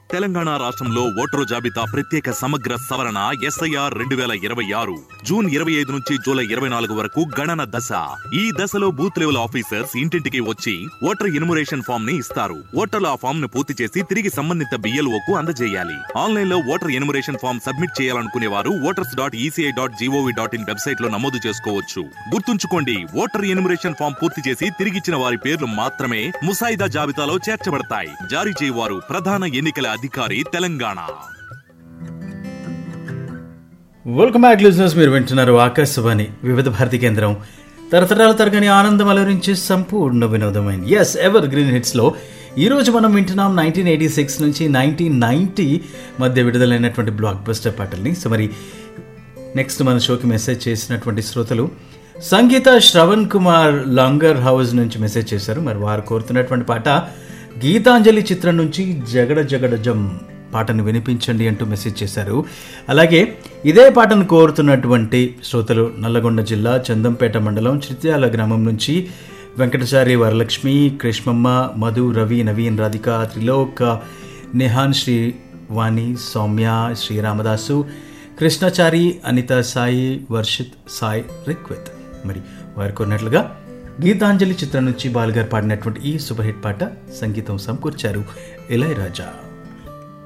తెలంగాణ రాష్ట్రంలో ఓటరు జాబితా ప్రత్యేక సమగ్ర సవరణ ఎస్ఐఆర్ రెండు వేల ఇరవై ఆరు జూన్ ఇరవై ఐదు నుంచి జూలై ఇరవై నాలుగు వరకు గణన దశ ఈ దశలో బూత్ లెవెల్ ఆఫీసర్స్ ఇంటింటికి వచ్చి ఓటర్ ఇన్మురేషన్ ఫామ్ ని ఇస్తారు ఓటర్లు ఆ ఫామ్ ను పూర్తి చేసి తిరిగి సంబంధిత బిఎల్ఓ కు అందజేయాలి ఆన్లైన్ లో ఓటర్ ఇన్మురేషన్ ఫామ్ సబ్మిట్ చేయాలనుకునే వారు voters dot ECI dot GOV dot in website లో నమోదు చేసుకోవచ్చు గుర్తుంచుకోండి ఓటర్ ఇన్మురేషన్ ఫామ్ పూర్తి చేసి తిరిగిచ్చిన వారి పేర్లు మాత్రమే ముసాయిదా జాబితాలో చేర్చబడతాయి జారీ చేయవారు ప్రధాన ఎన్నికల అధికారి తెలంగాణ వెల్కమ్ బ్యాక్ లిజనర్స్ మీరు వింటున్నారు ఆకాశవాణి వివిధ భారతి కేంద్రం తరతరాల తరగని ఆనందం అలరించి సంపూర్ణ వినోదమైన ఎస్ ఎవర్ గ్రీన్ హిట్స్లో ఈరోజు మనం వింటున్నాం నైన్టీన్ ఎయిటీ సిక్స్ నుంచి నైన్టీన్ నైంటీ మధ్య విడుదలైనటువంటి బ్లాక్ బస్టర్ పాటల్ని సో మరి నెక్స్ట్ మన షోకి మెసేజ్ చేసినటువంటి శ్రోతలు సంగీత శ్రవణ్ కుమార్ లాంగర్ హౌస్ నుంచి మెసేజ్ చేశారు మరి వారు కోరుతున్నటువంటి పాట గీతాంజలి చిత్రం నుంచి జగడ జగడ జం పాటను వినిపించండి అంటూ మెసేజ్ చేశారు అలాగే ఇదే పాటను కోరుతున్నటువంటి శ్రోతలు నల్లగొండ జిల్లా చందంపేట మండలం చిత్యాల గ్రామం నుంచి వెంకటచారి వరలక్ష్మి కృష్ణమ్మ మధు రవి నవీన్ రాధిక త్రిలోక్ నిహాన్ శ్రీ వాణి సౌమ్య శ్రీరామదాసు కృష్ణచారి అనిత సాయి వర్షిత్ సాయి రిక్విత్ మరి వారు కొన్నట్లుగా గీతాంజలి చిత్రం నుంచి బాలుగారు పాడినటువంటి ఈ సూపర్ హిట్ పాట సంగీతం సమకూర్చారు ఇళయరాజా